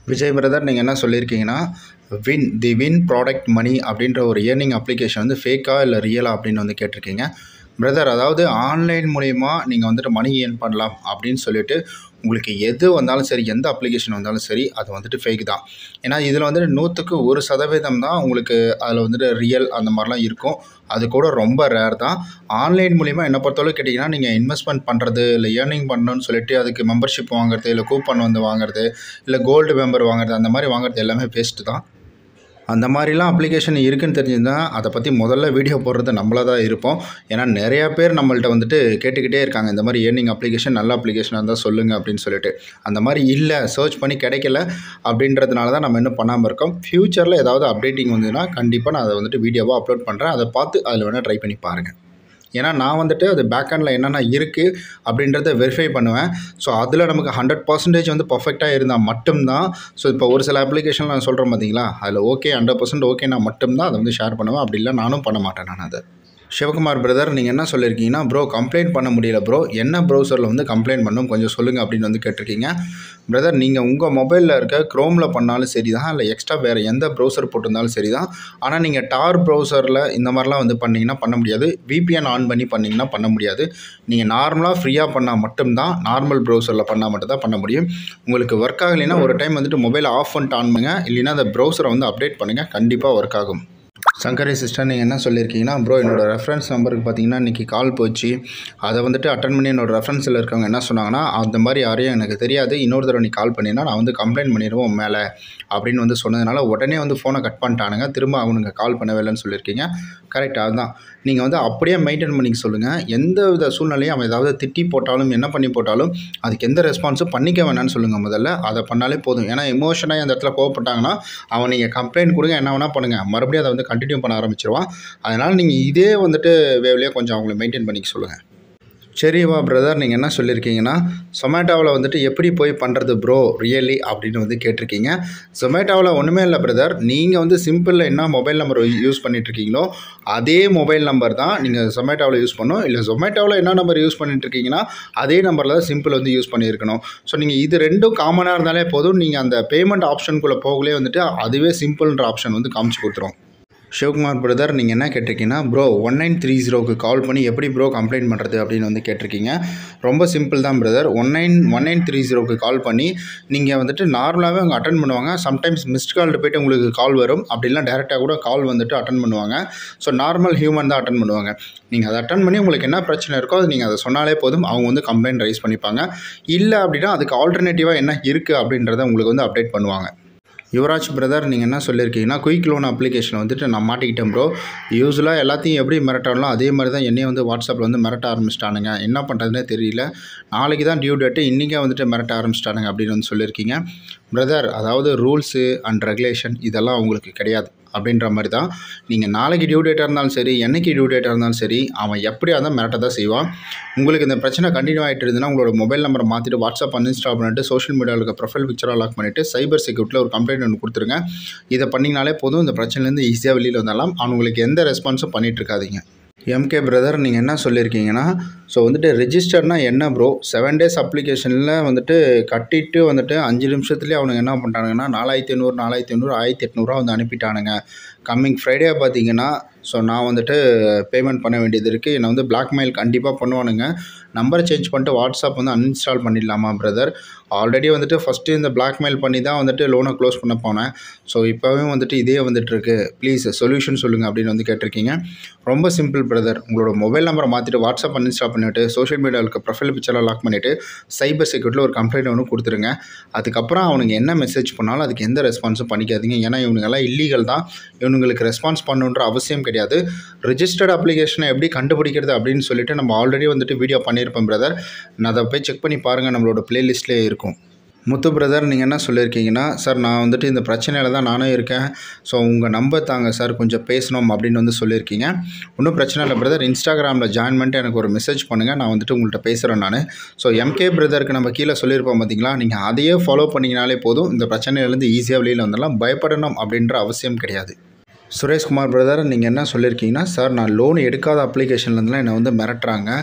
Vijay brother நீங்கள் என்ன சொல்லியிருக்கீங்கன்னா win the win product money அப்படின்ற ஒரு ஏர்னிங் அப்ளிகேஷன் வந்து ஃபேக்கா இல்லை ரியலா அப்படின்னு வந்து கேட்டிருக்கீங்க பிரதர் அதாவது ஆன்லைன் மூலிமா நீங்கள் வந்துட்டு மணி ஏர்ன் பண்ணலாம் அப்படின்னு சொல்லிட்டு உங்களுக்கு எது வந்தாலும் சரி எந்த அப்ளிகேஷன் வந்தாலும் சரி அது வந்துட்டு ஃபேக் தான் ஏன்னா இதில் வந்துட்டு நூற்றுக்கு ஒரு சதவீதம் தான் உங்களுக்கு அதில் வந்துட்டு ரியல் அந்த மாதிரிலாம் இருக்கும் அது கூட ரொம்ப ரேர் தான் ஆன்லைன் மூலிமா என்னை பொறுத்தளவு கேட்டிங்கன்னா நீங்கள் இன்வெஸ்ட்மெண்ட் பண்ணுறது இல்லை ஏர்னிங் பண்ணணும்னு சொல்லிட்டு அதுக்கு மெம்பர்ஷிப் வாங்குறது இல்லை கூப்பன் வந்து வாங்குறது இல்லை கோல்டு மெம்பர் வாங்குறது அந்த மாதிரி வாங்குறது எல்லாமே வேஸ்ட்டு தான் அந்த மாதிரிலாம் அப்ளிகேஷன் இருக்குன்னு தெரிஞ்சிருந்தா அதை பற்றி முதல்ல வீடியோ போடுறது நம்மளாக தான் இருப்போம் ஏன்னா நிறையா பேர் நம்மள்ட்ட வந்துட்டு கேட்டுக்கிட்டே இருக்காங்க இந்த மாதிரி ஏர்னிங் அப்ளிகேஷன் நல்ல அப்ளிகேஷனாக இருந்தால் சொல்லுங்கள் அப்படின்னு சொல்லிட்டு அந்த மாதிரி இல்லை சர்ச் பண்ணி கிடைக்கல அப்படின்றதுனால தான் நம்ம இன்னும் பண்ணாமல் இருக்கோம் ஃப்யூச்சரில் ஏதாவது அப்டேட்டிங் வந்ததுன்னா கண்டிப்பாக நான் அதை வந்துட்டு வீடியோவாக அப்லோட் பண்ணுறேன் அதை பார்த்து அதில் வேணால் ட்ரை பண்ணி பாருங்கள் ஏன்னா நான் வந்துட்டு அது பேக்ஹண்டில் என்னென்ன இருக்குது அப்படின்றத வெரிஃபை பண்ணுவேன் ஸோ அதில் நமக்கு ஹண்ட்ரட் பர்சன்டேஜ் வந்து பர்ஃபெக்டாக இருந்தால் மட்டும்தான் ஸோ இப்போ ஒரு சில அப்ளிகேஷன் நான் சொல்கிறேன் பார்த்தீங்களா அதில் ஓகே ஹண்ட்ரட் பர்சன்ட் ஓகே நான் மட்டும்தான் அதை வந்து ஷேர் பண்ணுவேன் அப்படி இல்லை நானும் பண்ண மாட்டேன் நான் அதை சிவகுமார் பிரதர் நீங்கள் என்ன சொல்லியிருக்கீங்கன்னா ப்ரோ கம்ப்ளைண்ட் பண்ண முடியல ப்ரோ என்ன ப்ரௌசரில் வந்து கம்ப்ளைண்ட் பண்ணணும் கொஞ்சம் சொல்லுங்கள் அப்படின்னு வந்து கேட்டிருக்கீங்க பிரதர் நீங்கள் உங்கள் மொபைலில் இருக்க க்ரோமில் பண்ணாலும் சரி தான் இல்லை எக்ஸ்ட்ரா வேறு எந்த ப்ரௌசர் போட்டிருந்தாலும் சரி தான் ஆனால் நீங்கள் டார் ப்ரௌசரில் இந்த மாதிரிலாம் வந்து பண்ணிங்கன்னா பண்ண முடியாது விபிஎன் ஆன் பண்ணி பண்ணிங்கன்னா பண்ண முடியாது நீங்கள் நார்மலாக ஃப்ரீயாக பண்ணால் மட்டும்தான் நார்மல் ப்ரௌசரில் பண்ணால் மட்டும்தான் பண்ண முடியும் உங்களுக்கு ஒர்க் ஆகலைன்னா ஒரு டைம் வந்துட்டு மொபைல் ஆஃப் பண்ணிட்டு ஆன் பண்ணுங்க இல்லைன்னா அந்த ப்ரௌசரை வந்து அப்டேட் பண்ணுங்கள் கண்டிப்பாக ஒர்க் ஆகும் சங்கரி சிஸ்டர் நீங்கள் என்ன சொல்லியிருக்கீங்கன்னா ப்ரோ என்னோடய ரெஃபரன்ஸ் நம்பருக்கு பார்த்தீங்கன்னா இன்றைக்கி கால் போச்சு அதை வந்துட்டு அட்டன் பண்ணி என்னோடய ரெஃபரன்ஸில் இருக்கவங்க என்ன சொன்னாங்கன்னா அந்த மாதிரி யாரையும் எனக்கு தெரியாது இன்னொரு தடவை நீ கால் பண்ணினா நான் வந்து கம்ப்ளைண்ட் பண்ணிடுவோம் உன் மேலே அப்படின்னு வந்து சொன்னதுனால உடனே வந்து ஃபோனை கட் பண்ணிட்டானுங்க திரும்ப அவனுங்க கால் பண்ணவே இல்லைன்னு சொல்லியிருக்கீங்க கரெக்ட் அதுதான் நீங்கள் வந்து அப்படியே மெயின்டைன் பண்ணிக்க சொல்லுங்கள் எந்த வித சூழ்நிலையும் அவன் ஏதாவது திட்டி போட்டாலும் என்ன பண்ணி போட்டாலும் அதுக்கு எந்த ரெஸ்பான்ஸும் பண்ணிக்க வேணாம்னு சொல்லுங்கள் முதல்ல அதை பண்ணாலே போதும் ஏன்னா எமோஷனாக அந்த இடத்துல கோவப்பட்டாங்கன்னா அவன் நீங்கள் கம்ப்ளைண்ட் கொடுங்க என்ன வேணால் பண்ணுங்கள் மறுபடியும் அதை வந்து கண்டினியூ பண்ண ஆரம்பிச்சிருவான் அதனால் நீங்கள் இதே வந்துட்டு வேவ்லேயே கொஞ்சம் அவங்கள மெயின்டைன் பண்ணிக்க சொல்லுங்கள் சரிவா பிரதர் நீங்கள் என்ன சொல்லியிருக்கீங்கன்னா சொமேட்டோவில் வந்துட்டு எப்படி போய் பண்ணுறது ப்ரோ ரியலி அப்படின்னு வந்து கேட்டிருக்கீங்க சொமேட்டோவில் ஒன்றுமே இல்லை பிரதர் நீங்கள் வந்து சிம்பிளில் என்ன மொபைல் நம்பர் யூஸ் பண்ணிகிட்ருக்கீங்களோ அதே மொபைல் நம்பர் தான் நீங்கள் சொமேட்டோவில் யூஸ் பண்ணணும் இல்லை ஜொமேட்டோவில் என்ன நம்பர் யூஸ் பண்ணிட்டுருக்கீங்கன்னா அதே நம்பரில் தான் சிம்பிள் வந்து யூஸ் பண்ணியிருக்கணும் ஸோ நீங்கள் இது ரெண்டும் காமனாக இருந்தாலே போதும் நீங்கள் அந்த பேமெண்ட் ஆப்ஷனுக்குள்ளே போகலே வந்துட்டு அதுவே சிம்பிள்ன்ற ஆப்ஷன் வந்து காமிச்சு கொடுத்துரும் சிவகுமார் பிரதர் நீங்கள் என்ன கேட்டிருக்கீங்கன்னா ப்ரோ ஒன் நைன் த்ரீ ஜீரோக்கு கால் பண்ணி எப்படி ப்ரோ கம்ப்ளைண்ட் பண்ணுறது அப்படின்னு வந்து கேட்டிருக்கீங்க ரொம்ப சிம்பிள் தான் brother one nine one nine three ஜீரோக்கு கால் பண்ணி நீங்கள் வந்துட்டு நார்மலாகவே அவங்க அட்டன் பண்ணுவாங்க சம்டைம்ஸ் மிஸ்ட் கால் போய்ட்டு உங்களுக்கு கால் வரும் அப்படிலாம் டேரெக்டாக கூட கால் வந்துட்டு அட்டன் பண்ணுவாங்க ஸோ நார்மல் ஹியூமன் தான் அட்டன் பண்ணுவாங்க நீங்கள் அதை அட்டன் பண்ணி உங்களுக்கு என்ன பிரச்சனை இருக்கோ அது நீங்கள் அதை சொன்னாலே போதும் அவங்க வந்து கம்ப்ளைண்ட் ரைஸ் பண்ணிப்பாங்க இல்லை அப்படின்னா அதுக்கு ஆல்டர்னேட்டிவாக என்ன இருக்குது அப்படின்றத உங்களுக்கு வந்து அப்டேட் பண்ணுவாங்க யுவராஜ் பிரதர் நீங்கள் என்ன சொல்லியிருக்கீங்கன்னா குயிக் லோன் அப்ளிகேஷன் வந்துட்டு நான் மாட்டிக்கிட்டேன் ப்ரோ யூஸ்வலாக எல்லாத்தையும் எப்படி மிரட்டாலும் அதே மாதிரி தான் என்னையும் வந்து வாட்ஸ்அப்பில் வந்து மிரட்ட ஆரம்பிச்சிட்டானுங்க என்ன பண்ணுறதுனே தெரியல நாளைக்கு தான் டியூ டேட்டு இன்றைக்கே வந்துட்டு மிரட்ட ஆரம்பிச்சிட்டானுங்க அப்படின்னு வந்து சொல்லியிருக்கீங்க பிரதர் அதாவது ரூல்ஸு அண்ட் ரெகுலேஷன் இதெல்லாம் உங்களுக்கு கிடையாது அப்படின்ற மாதிரி தான் நீங்கள் நாளைக்கு டியூ டேட்டாக இருந்தாலும் சரி என்னைக்கு டியூ டேட்டாக இருந்தாலும் சரி அவன் எப்படியா இருந்தால் மிரட்ட தான் செய்வான் உங்களுக்கு இந்த பிரச்சனை கண்டினியூ ஆகிட்டு இருந்ததுன்னா உங்களோட மொபைல் நம்பரை மாற்றிட்டு வாட்ஸ்அப் அன்இன்ஸ்டால் பண்ணிட்டு சோஷியல் மீடியாவில் இருக்க ப்ரொஃபைல் பிக்சராக லாக் பண்ணிவிட்டு சைபர் செக்யூரிட்டியில் ஒரு கம்ப்ளைண்ட் ஒன்று கொடுத்துருங்க இதை பண்ணிங்கனாலே போதும் இந்த பிரச்சனைலேருந்து ஈஸியாக வெளியில் வந்துடலாம் அவங்களுக்கு எந்த ரெஸ்பான்ஸும் பண்ணிகிட்டு இருக்காதீங்க எம்கே பிரதர் நீங்கள் என்ன சொல்லியிருக்கீங்கன்னா ஸோ வந்துட்டு ரெஜிஸ்டர்னா என்ன ப்ரோ செவன் டேஸ் அப்ளிகேஷனில் வந்துட்டு கட்டிட்டு வந்துட்டு அஞ்சு நிமிஷத்துலேயே அவனுங்க என்ன பண்ணிட்டானுங்கன்னா நாலாயிரத்தி ஐநூறு நாலாயிரத்தி ஐநூறு ஆயிரத்தி எட்நூறுவா வந்து அனுப்பிட்டானுங்க கம்மிங் ஃப்ரைடே பார்த்தீங்கன்னா ஸோ நான் வந்துட்டு பேமெண்ட் பண்ண வேண்டியது இருக்குது என்னை வந்து பிளாக்மெயில் கண்டிப்பாக பண்ணுவானுங்க நம்பரை சேஞ்ச் பண்ணிட்டு வாட்ஸ்அப் வந்து அன்இன்ஸ்டால் பண்ணிடலாமா பிரதர் ஆல்ரெடி வந்துட்டு ஃபஸ்ட்டு இந்த பிளாக்மெயில் பண்ணி தான் வந்துட்டு லோனை க்ளோஸ் பண்ண போனேன் ஸோ இப்போவே வந்துட்டு இதே வந்துட்டுருக்கு ப்ளீஸ் சொல்யூஷன் சொல்லுங்கள் அப்படின்னு வந்து கேட்டிருக்கீங்க ரொம்ப சிம்பிள் பிரதர் உங்களோட மொபைல் நம்பரை மாற்றிட்டு வாட்ஸ்அப் அன்இன்ஸ்டால் பண்ணிவிட்டு சோஷியல் மீடியாவில் இருக்க ப்ரொஃபைல் பிக்சராக லாக் பண்ணிவிட்டு சைபர் செக்யூரிட்டியில் ஒரு கம்ப்ளைண்ட் ஒன்று கொடுத்துருங்க அதுக்கப்புறம் அவனுங்க என்ன மெசேஜ் பண்ணாலும் அதுக்கு எந்த ரெஸ்பான்ஸும் பண்ணிக்காதீங்க ஏன்னா இவனுங்கெல்லாம் இல்லீகல் தான் இவனுங்களுக்கு ரெஸ்பான்ஸ் பண்ணுன்ற அவசியம் கிடையாது ரிஜிஸ்டர்ட் அப்ளிகேஷனை எப்படி கண்டுபிடிக்கிறது அப்படின்னு சொல்லிட்டு நம்ம ஆல்ரெடி வந்துட்டு வீடியோ பண்ணியிருப்போம் பிரதர் நான் அதை போய் செக் பண்ணி பாருங்கள் நம்மளோட ப்ளேலிஸ்ட்லேயே இருக்கும் முத்து பிரதர் நீங்கள் என்ன சொல்லியிருக்கீங்கன்னா சார் நான் வந்துட்டு இந்த பிரச்சனையில் தான் நானும் இருக்கேன் ஸோ உங்கள் நம்பர் தாங்க சார் கொஞ்சம் பேசணும் அப்படின்னு வந்து சொல்லியிருக்கீங்க ஒன்றும் பிரச்சனை இல்லை பிரதர் இன்ஸ்டாகிராமில் ஜாயின் பண்ணிட்டு எனக்கு ஒரு மெசேஜ் பண்ணுங்கள் நான் வந்துட்டு உங்கள்கிட்ட பேசுகிறேன் நான் ஸோ எம்கே பிரதருக்கு நம்ம கீழே சொல்லியிருப்போம் பார்த்தீங்களா நீங்கள் அதையே ஃபாலோ பண்ணிங்கனாலே போதும் இந்த பிரச்சனையிலேருந்து ஈஸியாக வெளியில் வந்துடலாம் பயப்படணும் அப்படின்ற அவசியம் கிடையாது சுரேஷ்குமார் பிரதர் நீங்கள் என்ன சொல்லியிருக்கீங்கன்னா சார் நான் லோன் எடுக்காத அப்ளிகேஷன்லேருந்துலாம் என்னை வந்து மிரட்டுறாங்க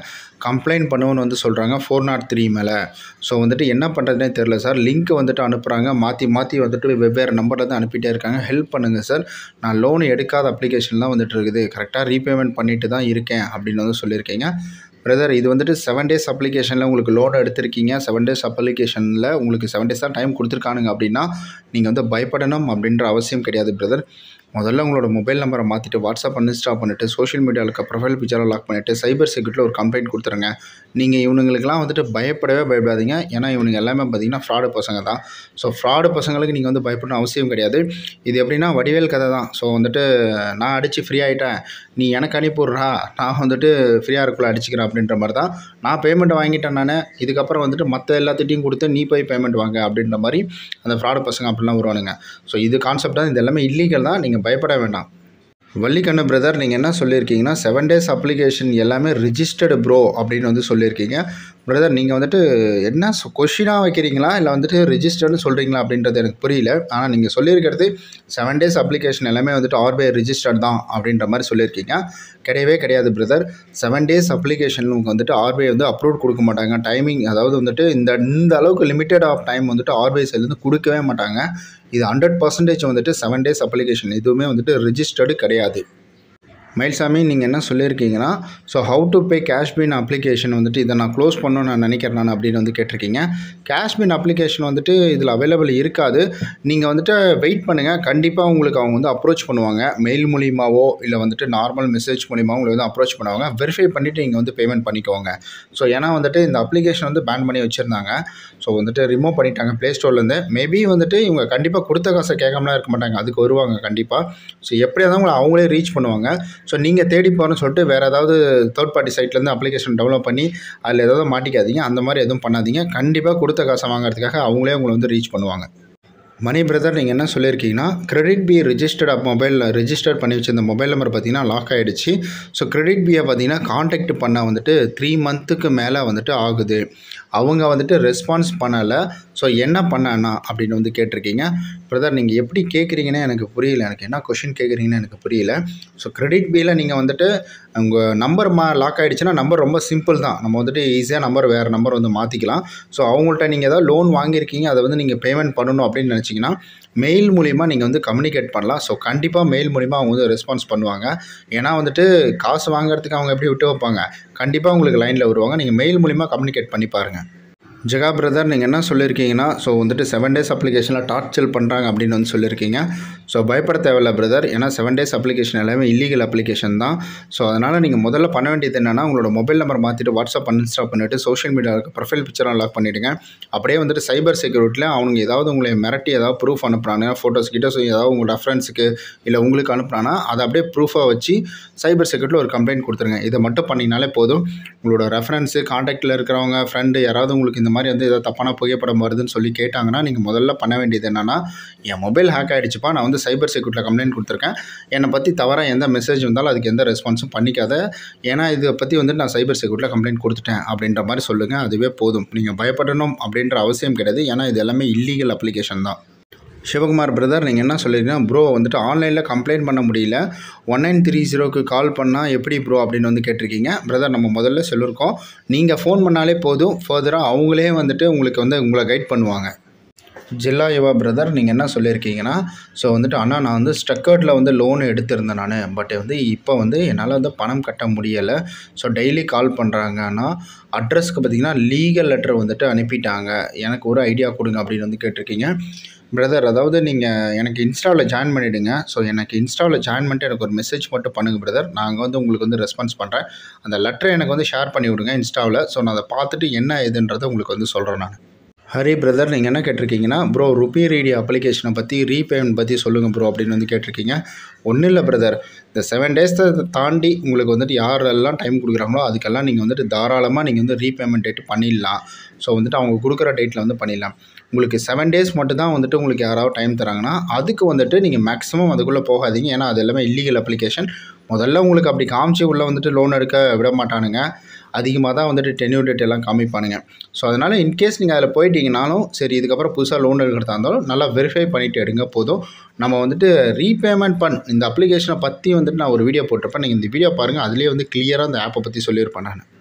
கம்ப்ளைண்ட் பண்ணுவோன்னு வந்து சொல்கிறாங்க ஃபோர் நாட் த்ரீ மேலே ஸோ வந்துட்டு என்ன பண்ணுறதுனே தெரில சார் லிங்க் வந்துட்டு அனுப்புகிறாங்க மாற்றி மாற்றி வந்துட்டு வெவ்வேறு நம்பரில் தான் அனுப்பிட்டே இருக்காங்க ஹெல்ப் பண்ணுங்கள் சார் நான் லோன் எடுக்காத அப்ளிகேஷன் தான் வந்துட்டு இருக்குது கரெக்டாக ரீபேமெண்ட் பண்ணிட்டு தான் இருக்கேன் அப்படின்னு வந்து சொல்லியிருக்கீங்க பிரதர் இது வந்துட்டு செவன் டேஸ் அப்ளிகேஷனில் உங்களுக்கு லோன் எடுத்திருக்கீங்க செவன் டேஸ் அப்ளிகேஷனில் உங்களுக்கு செவன் டேஸ் தான் டைம் கொடுத்துருக்கானுங்க அப்படின்னா நீங்கள் வந்து பயப்படணும் அப்படின்ற அவசியம் கிடையாது பிரதர் முதல்ல உங்களோட மொபைல் நம்பரை மாற்றிட்டு வாட்ஸ்அப் அன்இன்ஸ்டால் பண்ணிவிட்டு சோஷியல் மீடியாவில் இருக்க ப்ரொஃபைல் பிக்சரை லாக் பண்ணிவிட்டு சைபர் செக்யூரிட்டியில் ஒரு கம்ப்ளைண்ட் கொடுத்துருங்க நீங்கள் இவனுங்களுக்கெல்லாம் வந்துட்டு பயப்படவே பயப்படாதீங்க ஏன்னா இவனுங்க எல்லாமே பார்த்தீங்கன்னா ஃப்ராடு பசங்க தான் ஸோ ஃப்ராடு பசங்களுக்கு நீங்கள் வந்து பயப்படணும் அவசியம் கிடையாது இது எப்படின்னா வடிவேல் கதை தான் ஸோ வந்துட்டு நான் அடித்து ஃப்ரீ ஆகிட்டேன் நீ எனக்கு அனுப்பிவிட்றா நான் வந்துட்டு ஃப்ரீயாக இருக்குள்ள அடிச்சுக்கிறேன் அப்படின்ற மாதிரி தான் நான் பேமெண்ட் வாங்கிட்டேன் நான் இதுக்கப்புறம் வந்துட்டு மற்ற எல்லாத்திட்டையும் கொடுத்து நீ போய் பேமெண்ட் வாங்க அப்படின்ற மாதிரி அந்த ஃப்ராடு பசங்க அப்படிலாம் வருவானுங்க ஸோ இது கான்செப்ட் தான் இது எல்லாமே இல்லீகல் தான் நீங்கள் பயப்பட வேண்டாம் வள்ளிக்கண்ணு பிரதர் நீங்கள் என்ன சொல்லியிருக்கீங்கன்னா செவன் டேஸ் அப்ளிகேஷன் எல்லாமே ரிஜிஸ்டர்டு ப்ரோ அப்படின்னு வந்து சொல்லியிருக்கீங்க பிரதர் நீங்கள் வந்துட்டு என்ன கொஷினாக வைக்கிறீங்களா இல்லை வந்துட்டு ரிஜிஸ்டர்னு சொல்கிறீங்களா அப்படின்றது எனக்கு புரியல ஆனால் நீங்கள் சொல்லியிருக்கிறது செவன் டேஸ் அப்ளிகேஷன் எல்லாமே வந்துட்டு ஆர்பிஐ ரிஜிஸ்டர்ட் தான் அப்படின்ற மாதிரி சொல்லியிருக்கீங்க கிடையவே கிடையாது பிரதர் செவன் டேஸ் அப்ளிகேஷன் உங்களுக்கு வந்துட்டு ஆர்பிஐ வந்து அப்ரூவ் கொடுக்க மாட்டாங்க டைமிங் அதாவது வந்துட்டு இந்த இந்த அளவுக்கு லிமிட்டட் ஆஃப் டைம் வந்துட்டு ஆர்பிஐ சைட்லேருந்து கொடுக்கவே மாட்டாங்க இது ஹண்ட்ரட் பர்சன்டேஜ் வந்துட்டு செவன் டேஸ் அப்ளிகேஷன் எதுவுமே வந்துட்டு ரிஜிஸ்டர்டு கிடையாது மயில்சாமி நீங்கள் என்ன சொல்லியிருக்கீங்கன்னா so how to pay CashBean application வந்துட்டு இதை நான் க்ளோஸ் பண்ணணும்னு நான் நினைக்கிறேன் நான் அப்படின்னு வந்து கேட்டிருக்கீங்க கேஷ்பின் அப்ளிகேஷன் வந்துட்டு இதில் அவைலபிள் இருக்காது நீங்கள் வந்துட்டு வெயிட் பண்ணுங்கள் கண்டிப்பாக உங்களுக்கு அவங்க வந்து அப்ரோச் பண்ணுவாங்க மெயில் மூலியமாவோ இல்லை வந்துட்டு நார்மல் மெசேஜ் மூலியமாக உங்களை வந்து அப்ரோச் பண்ணுவாங்க வெரிஃபை பண்ணிவிட்டு நீங்கள் வந்து பேமெண்ட் பண்ணிக்கோங்க ஸோ ஏன்னா வந்துட்டு இந்த அப்ளிகேஷன் வந்து பேன் பண்ணி வச்சுருந்தாங்க ஸோ வந்துட்டு ரிமூவ் பண்ணிட்டாங்க ப்ளே ஸ்டோர்லேருந்து மேபி வந்துட்டு இவங்க கண்டிப்பாக கொடுத்த காசை கேட்காமலாம் இருக்க மாட்டாங்க அதுக்கு வருவாங்க கண்டிப்பாக ஸோ எப்படியா இருந்தாலும் உங்களை அவங்களே ரீச் பண்ணுவாங்க ஸோ நீங்கள் தேடி போகிறேன்னு சொல்லிட்டு வேறு ஏதாவது தேர்ட் பார்ட்டி சைட்லேருந்து அப்ளிகேஷன் டெவலப் பண்ணி அதில் ஏதாவது மாட்டிக்காதீங்க அந்த மாதிரி எதுவும் பண்ணாதீங்க கண்டிப்பாக கொடுத்த காசை வாங்குறதுக்காக அவங்களே உங்களை வந்து ரீச் பண்ணுவாங்க மணி பிரதர் நீங்கள் என்ன சொல்லியிருக்கீங்கன்னா கிரெடிட் பி ரிஜிஸ்டர்ட் அப் மொபைலில் ரெஜிஸ்டர் பண்ணி வச்சிருந்த மொபைல் நம்பர் பார்த்தீங்கன்னா லாக் ஆகிடுச்சு ஸோ கிரெடிட் பியை பார்த்தீங்கன்னா காண்டாக்ட் பண்ண வந்துட்டு த்ரீ மந்த்துக்கு மேலே வந்துட்டு ஆகுது அவங்க வந்துட்டு ரெஸ்பான்ஸ் பண்ணலை ஸோ என்ன பண்ணனா அப்படின்னு வந்து கேட்டிருக்கீங்க பிரதர் நீங்கள் எப்படி கேட்குறீங்கன்னு எனக்கு புரியல எனக்கு என்ன கொஷின் கேட்குறீங்கன்னு எனக்கு புரியல ஸோ கிரெடிட் பியில் நீங்கள் வந்துட்டு உங்கள் நம்பர் மா லாக் ஆகிடுச்சுன்னா நம்பர் ரொம்ப சிம்பிள் தான் நம்ம வந்துட்டு ஈஸியாக நம்பர் வேறு நம்பர் வந்து மாற்றிக்கலாம் ஸோ அவங்கள்ட்ட நீங்கள் ஏதாவது லோன் வாங்கியிருக்கீங்க அதை வந்து நீங்கள் பேமெண்ட் பண்ணணும் அப்படின்னு நினச்சிங்கன்னா மெயில் மூலிமா நீங்கள் வந்து கம்யூனிகேட் பண்ணலாம் ஸோ கண்டிப்பாக மெயில் மூலிமா அவங்க வந்து ரெஸ்பான்ஸ் பண்ணுவாங்க ஏன்னா வந்துட்டு காசு வாங்குறதுக்கு அவங்க எப்படி விட்டு வைப்பாங்க கண்டிப்பாக உங்களுக்கு லைனில் வருவாங்க நீங்கள் மெயில் மூலிமா கம்யூனிகேட் பண்ணி பாருங்கள் ஜெகா பிரதர் நீங்கள் என்ன சொல்லியிருக்கீங்கன்னா ஸோ வந்துட்டு செவன் டேஸ் அப்ளிகேஷனில் டார்ச்சல் பண்ணுறாங்க அப்படின்னு வந்து சொல்லியிருக்கீங்க ஸோ பயப்பட தேவையில்ல பிரதர் ஏன்னா செவன் டேஸ் அப்ளிகேஷன் எல்லாமே இல்லீகல் அப்ளிகேஷன் தான் ஸோ அதனால் நீங்கள் முதல்ல பண்ண வேண்டியது என்னென்னா உங்களோட மொபைல் நம்பர் மாற்றிட்டு வாட்ஸ்அப் அன்இன்ஸ்டால் பண்ணிவிட்டு சோஷியல் மீடியாவில் ப்ரொஃபைல் பிக்சராக லாக் பண்ணிவிடுங்க அப்படியே வந்துட்டு சைபர் செக்யூரிட்டியில் அவங்க ஏதாவது உங்களை மிரட்டி ஏதாவது ப்ரூஃப் அனுப்புகிறாங்க ஃபோட்டோஸ் கிட்டோஸ் ஏதாவது உங்களோட ஃப்ரெண்ட்ஸுக்கு இல்லை உங்களுக்கு அனுப்புனானா அதை அப்படியே ப்ரூஃபாக வச்சு சைபர் செக்யூரிட்டியில் ஒரு கம்ப்ளைண்ட் கொடுத்துருங்க இதை மட்டும் பண்ணிங்கனாலே போதும் உங்களோட ரெஃபரன்ஸு காண்டாக்டில் இருக்கிறவங்க ஃப்ரெண்டு யாராவது உங்களுக்கு இந்த மாதிரி வந்து ஏதாவது தப்பான புகைப்படம் வருதுன்னு சொல்லி கேட்டாங்கன்னா நீங்கள் முதல்ல பண்ண வேண்டியது என்னென்னா என் மொபைல் ஹேக் ஆகிடுச்சுப்பா நான் வந்து சைபர் செக்யூரிட்டியில் கம்ப்ளைண்ட் கொடுத்துருக்கேன் என்னை பற்றி தவறாக எந்த மெசேஜ் வந்தாலும் அதுக்கு எந்த ரெஸ்பான்ஸும் பண்ணிக்காத ஏன்னா இதை பற்றி வந்துட்டு நான் சைபர் செக்யூரிட்டியில் கம்ப்ளைண்ட் கொடுத்துட்டேன் அப்படின்ற மாதிரி சொல்லுங்கள் அதுவே போதும் நீங்கள் பயப்படணும் அப்படின்ற அவசியம் கிடையாது ஏன்னா இது எல்லாமே இல்லீகல் அப்ளிகேஷன் தான் சிவகுமார் பிரதர் நீங்கள் என்ன சொல்லியிருக்கீங்கன்னா ப்ரோ வந்துட்டு ஆன்லைனில் கம்ப்ளைண்ட் பண்ண முடியல ஒன் நைன் த்ரீ ஜீரோக்கு கால் பண்ணால் எப்படி ப்ரோ அப்படின்னு வந்து கேட்டிருக்கீங்க பிரதர் நம்ம முதல்ல சொல்லியிருக்கோம் நீங்கள் ஃபோன் பண்ணாலே போதும் ஃபர்தராக அவங்களே வந்துட்டு உங்களுக்கு வந்து உங்களை கைட் பண்ணுவாங்க ஜில்லா யுவா பிரதர் நீங்கள் என்ன சொல்லியிருக்கீங்கன்னா ஸோ வந்துட்டு அண்ணா நான் வந்து ஸ்ட்ரக்கர்டில் வந்து லோன் எடுத்திருந்தேன் நான் பட் வந்து இப்போ வந்து என்னால் வந்து பணம் கட்ட முடியலை ஸோ டெய்லி கால் பண்ணுறாங்க ஆனால் அட்ரஸ்க்கு பார்த்தீங்கன்னா லீகல் லெட்டர் வந்துட்டு அனுப்பிட்டாங்க எனக்கு ஒரு ஐடியா கொடுங்க அப்படின்னு வந்து கேட்டிருக்கீங்க பிரதர் அதாவது நீங்கள் எனக்கு இன்ஸ்டாவில் ஜாயின் பண்ணிவிடுங்க ஸோ எனக்கு இன்ஸ்டாவில் ஜாயின் பண்ணிட்டு எனக்கு ஒரு மெசேஜ் மட்டும் பண்ணுங்கள் பிரதர் நாங்கள் வந்து உங்களுக்கு வந்து ரெஸ்பான்ஸ் பண்ணுறேன் அந்த லெட்டரை எனக்கு வந்து ஷேர் பண்ணி விடுங்க இன்ஸ்டாவில் ஸோ நான் அதை பார்த்துட்டு என்ன ஏதுன்றதை உங்களுக்கு வந்து சொல்கிறேன் நான் ஹரி பிரதர் நீங்கள் என்ன கேட்டிருக்கீங்கன்னா ப்ரோ ருபி ரேடி அப்ளிகேஷனை பற்றி ரீபேமெண்ட் பற்றி சொல்லுங்கள் ப்ரோ அப்படின்னு வந்து கேட்டிருக்கீங்க ஒன்றும் இல்லை பிரதர் இந்த செவன் டேஸை தாண்டி உங்களுக்கு வந்துட்டு யாரெல்லாம் டைம் கொடுக்குறாங்களோ அதுக்கெல்லாம் நீங்கள் வந்துட்டு தாராளமாக நீங்கள் வந்து ரீபேமெண்ட் டேட் பண்ணிடலாம் ஸோ வந்துட்டு அவங்க கொடுக்குற டேட்டில் வந்து பண்ணிடலாம் உங்களுக்கு செவன் டேஸ் மட்டும் தான் வந்துட்டு உங்களுக்கு யாராவது டைம் தராங்கன்னா அதுக்கு வந்துட்டு நீங்கள் மேக்ஸிமம் அதுக்குள்ளே போகாதீங்க ஏன்னா அது எல்லாமே இல்லீகல் அப்ளிகேஷன் முதல்ல உங்களுக்கு அப்படி காமிச்சு உள்ளே வந்துட்டு லோன் எடுக்க விட மாட்டானுங்க அதிகமாக தான் வந்துட்டு டென்யூர் டேட் எல்லாம் காமிப்பானுங்க ஸோ அதனால் இன்கேஸ் நீங்கள் அதில் போயிட்டீங்கனாலும் சரி இதுக்கப்புறம் புதுசாக லோன் எடுக்கிறதா இருந்தாலும் நல்லா வெரிஃபை பண்ணிவிட்டு எடுங்க போதும் நம்ம வந்துட்டு ரீபேமெண்ட் பண் இந்த அப்ளிகேஷனை பற்றி வந்துட்டு நான் ஒரு வீடியோ போட்டிருப்பேன் நீங்கள் இந்த வீடியோ பாருங்கள் அதுலேயே வந்து கிளியராக அந்த ஆப்பை பற்றி சொல்லியிருப்பேன் நான்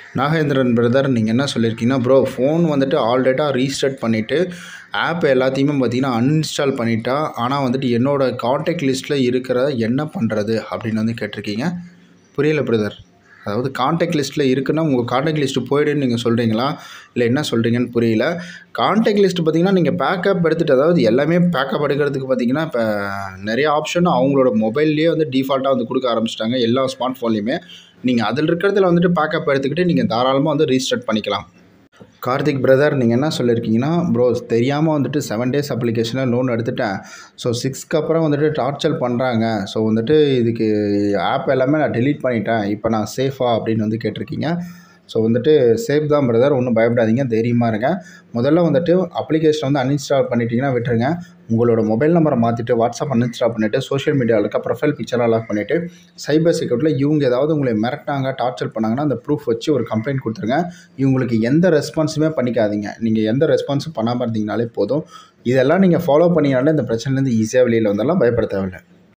நாகேந்திரன் பிரதர் நீங்கள் என்ன சொல்லியிருக்கீங்கன்னா ப்ரோ ஃபோன் வந்துட்டு ஆல்ரெடாக ரீஸ்டார்ட் பண்ணிவிட்டு ஆப் எல்லாத்தையுமே பார்த்தீங்கன்னா அன்இன்ஸ்டால் பண்ணிட்டா ஆனால் வந்துட்டு என்னோடய காண்டாக்ட் லிஸ்ட்டில் இருக்கிற என்ன பண்ணுறது அப்படின்னு வந்து கேட்டிருக்கீங்க புரியல பிரதர் அதாவது காண்டாக்ட் லிஸ்ட்டில் இருக்குன்னா உங்கள் காண்டாக்ட் லிஸ்ட்டு போயிடுன்னு நீங்கள் சொல்கிறீங்களா இல்லை என்ன சொல்கிறீங்கன்னு புரியல காண்டாக்ட் லிஸ்ட்டு பார்த்தீங்கன்னா நீங்கள் பேக்கப் எடுத்துகிட்டு அதாவது எல்லாமே பேக்கப் எடுக்கிறதுக்கு பார்த்தீங்கன்னா இப்போ நிறைய ஆப்ஷன் அவங்களோட மொபைல்லேயே வந்து டிஃபால்ட்டாக வந்து கொடுக்க ஆரம்பிச்சிட்டாங்க எல்லா ஸ்மார்ட் ஃபோன்லேயுமே நீங்கள் அதில் இருக்கிறதுல வந்துட்டு பேக்கப் எடுத்துக்கிட்டு நீங்கள் தாராளமாக வந்து ரீஸ்டார்ட் பண்ணிக்கலாம் கார்த்திக் பிரதர் நீங்கள் என்ன சொல்லியிருக்கீங்கன்னா ப்ரோ தெரியாமல் வந்துட்டு செவன் டேஸ் அப்ளிகேஷனில் லோன் எடுத்துட்டேன் ஸோ சிக்ஸ்க்கு அப்புறம் வந்துட்டு டார்ச்சர் பண்ணுறாங்க ஸோ வந்துட்டு இதுக்கு ஆப் எல்லாமே நான் டெலீட் பண்ணிட்டேன் இப்போ நான் சேஃபா அப்படின்னு வந்து கேட்டிருக்கீங்க ஸோ வந்துட்டு சேஃப் தான் பிரதர் ஒன்றும் பயப்படாதீங்க தைரியமாக இருங்க முதல்ல வந்துட்டு அப்ளிகேஷன் வந்து அன்இன்ஸ்டால் பண்ணிட்டீங்கன்னா விட்டுருங்க உங்களோட மொபைல் நம்பரை மாற்றிட்டு வாட்ஸ்அப் அன்இன்ஸ்டால் பண்ணிவிட்டு சோஷியல் மீடியாவில் இருக்க ப்ரொஃபைல் பிக்சராக லாக் பண்ணிவிட்டு சைபர் செக்யூரிட்டியில் இவங்க ஏதாவது உங்களை மிரட்டாங்க டார்ச்சர் பண்ணாங்கன்னா அந்த ப்ரூஃப் வச்சு ஒரு கம்ப்ளைண்ட் கொடுத்துருங்க இவங்களுக்கு எந்த ரெஸ்பான்ஸுமே பண்ணிக்காதீங்க நீங்கள் எந்த ரெஸ்பான்ஸும் பண்ணாமல் இருந்தீங்கனாலே போதும் இதெல்லாம் நீங்கள் ஃபாலோ பண்ணிங்கனாலே இந்த பிரச்சனைலேருந்து ஈஸியாக வெளியில் வந்தாலும் பயப்பட தேவையில்லை